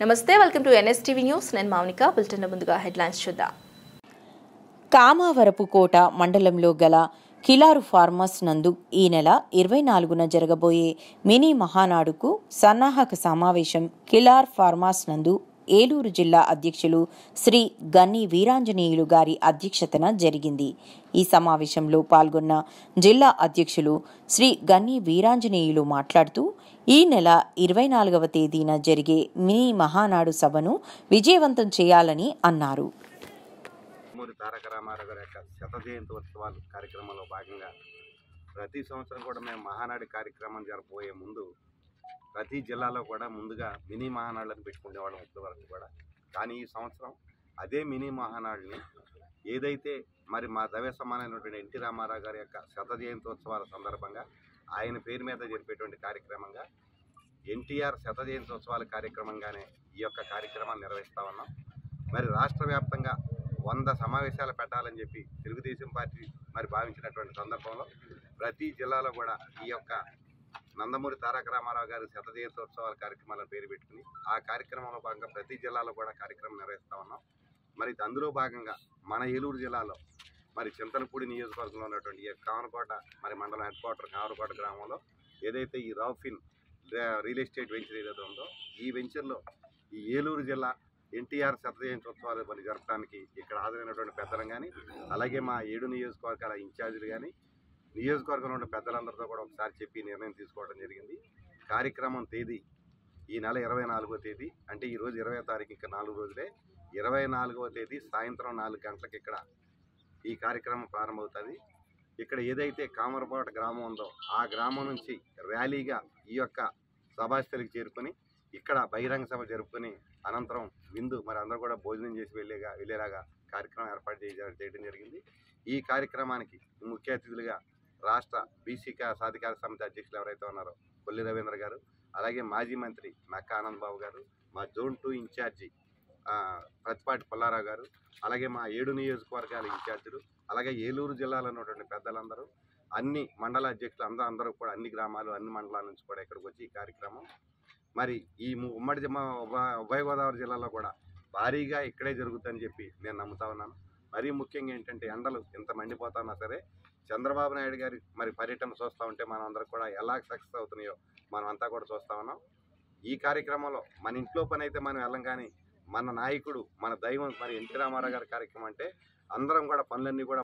నమస్తే welcome to NSTV news నేను Mounika bulletin ముందుగా హెడ్లైన్స్ చూద్దాం కామావరపు కోట మండలంలో గల కిలారు ఫార్మర్స్ నందు ఈ నెల ఇరవై నాలుగున జరగబోయే మినీ మహానాడుకు సన్నాహక సమావేశం కిలార్ ఫార్మాస్ నందు ఏలూరు జిల్లా అధ్యక్షులు శ్రీ గన్ని వీరాంజనేయులు గారి అధ్యక్షతన జరిగింది ఈ సమావేశంలో పాల్గొన్న జిల్లా అధ్యక్షులు శ్రీ గన్ని వీరాంజనేయులు మాట్లాడుతూ ఈ నెల ఇరవై నాలుగవ తేదీన జరిగే మినీ మహానాడు సభను విజయవంతం చేయాలని అన్నారు మూరి తారక రామారావు గారి యొక్క శత జయంతి ఉత్సవాలు కార్యక్రమంలో భాగంగా ప్రతి సంవత్సరం కూడా మేము మహానాడు కార్యక్రమం జరపబోయే ముందు ప్రతి జిల్లాలో కూడా ముందుగా మినీ మహానాడులను పెట్టుకునేవాళ్ళం ఇప్పటి వరకు కూడా కానీ ఈ సంవత్సరం అదే మినీ మహానాడుని ఏదైతే మరి మా దవ్య సమానమైనటువంటి ఎన్టీ రామారావు గారి యొక్క శత జయంతి ఉత్సవాల సందర్భంగా ఆయన పేరు మీద జరిపేటువంటి కార్యక్రమంగా ఎన్టీఆర్ శత జయంతి ఉత్సవాల కార్యక్రమంగానే ఈ యొక్క కార్యక్రమాన్ని నిర్వహిస్తా ఉన్నాం మరి రాష్ట్ర వ్యాప్తంగా వంద సమావేశాలు పెట్టాలని చెప్పి తెలుగుదేశం పార్టీ మరి భావించినటువంటి సందర్భంలో ప్రతి జిల్లాలో కూడా ఈ యొక్క నందమూరి తారక రామారావు గారి శత జయంతోత్సవాల కార్యక్రమాలను పేరు పెట్టుకుని ఆ కార్యక్రమంలో భాగంగా ప్రతి జిల్లాలో కూడా కార్యక్రమం నిర్వహిస్తా ఉన్నాం మరి అందులో భాగంగా మన ఏలూరు జిల్లాలో మరి చింతలపూడి నియోజకవర్గంలో ఉన్నటువంటి ఈ కావనకోట మరి మండలం హెడ్ క్వార్టర్ కావనకోట గ్రామంలో ఏదైతే ఈ రౌఫిన్ రియల్ ఎస్టేట్ వెంచర్ ఏదైతే ఉందో ఈ వెంచర్లో ఈ ఏలూరు జిల్లా ఎన్టీఆర్ శత జయంత్యోత్సవాలు మరి జరపడానికి ఇక్కడ హాజరైనటువంటి పెద్దలం కానీ అలాగే మా ఏడు నియోజకవర్గాల ఇన్ఛార్జీలు కానీ నియోజకవర్గంలో ఉన్న పెద్దలందరితో కూడా ఒకసారి చెప్పి నిర్ణయం తీసుకోవడం జరిగింది కార్యక్రమం తేదీ ఈ నెల ఇరవై నాలుగో తేదీ అంటే ఈ రోజు ఇరవై తారీఖు ఇంకా నాలుగు రోజులే ఇరవై నాలుగవ తేదీ సాయంత్రం నాలుగు గంటలకు ఇక్కడ ఈ కార్యక్రమం ప్రారంభమవుతుంది ఇక్కడ ఏదైతే కామరపాట గ్రామం ఉందో ఆ గ్రామం నుంచి ర్యాలీగా ఈ యొక్క సభాస్థలికి చేరుకొని ఇక్కడ బహిరంగ సభ జరుపుకొని అనంతరం విందు మరి అందరూ కూడా భోజనం చేసి వెళ్ళేగా వెళ్ళేలాగా కార్యక్రమం ఏర్పాటు చేయ- చేయడం జరిగింది ఈ కార్యక్రమానికి ముఖ్య అతిథులుగా రాష్ట్ర బీసీ కా- సాధికార సమితి అధ్యక్షులు ఎవరైతే ఉన్నారో కొల్లి రవీంద్ర గారు అలాగే మాజీ మంత్రి నక్కా ఆనంద్ బాబు గారు మా జోన్ టూ ఇన్ఛార్జి ఆ, ప్రతిపాటి పుల్లారావు గారు అలాగే మా ఏడు నియోజకవర్గాల ఇన్ఛార్జీలు అలాగే ఏలూరు జిల్లాలో ఉన్నటువంటి పెద్దలందరూ అన్ని మండల అధ్యక్షులు అందరూ అందరూ కూడా అన్ని గ్రామాలు అన్ని మండలాల నుంచి కూడా ఇక్కడికి వచ్చి ఈ కార్యక్రమం మరి ఈ ము- ఉమ్మడి జిల్లా ఉభయ ఉభయ గోదావరి జిల్లాలో కూడా భారీగా ఇక్కడే జరుగుతుందని చెప్పి నేను నమ్ముతా ఉన్నాను మరీ ముఖ్యంగా ఏంటంటే ఎండలు ఇంత మండిపోతున్నా సరే చంద్రబాబు నాయుడు గారి మరి పర్యటన చూస్తూ ఉంటే మనం అందరం కూడా ఎలా సక్సెస్ అవుతున్నాయో మనం అంతా కూడా చూస్తా ఉన్నాం ఈ కార్యక్రమంలో మన ఇంట్లో పని అయితే మనం వెళ్ళం కానీ మన నాయకుడు మన దైవం మరి ఎన్టీ రామారావు గారి కార్యక్రమం అంటే అందరం కూడా పనులన్నీ కూడా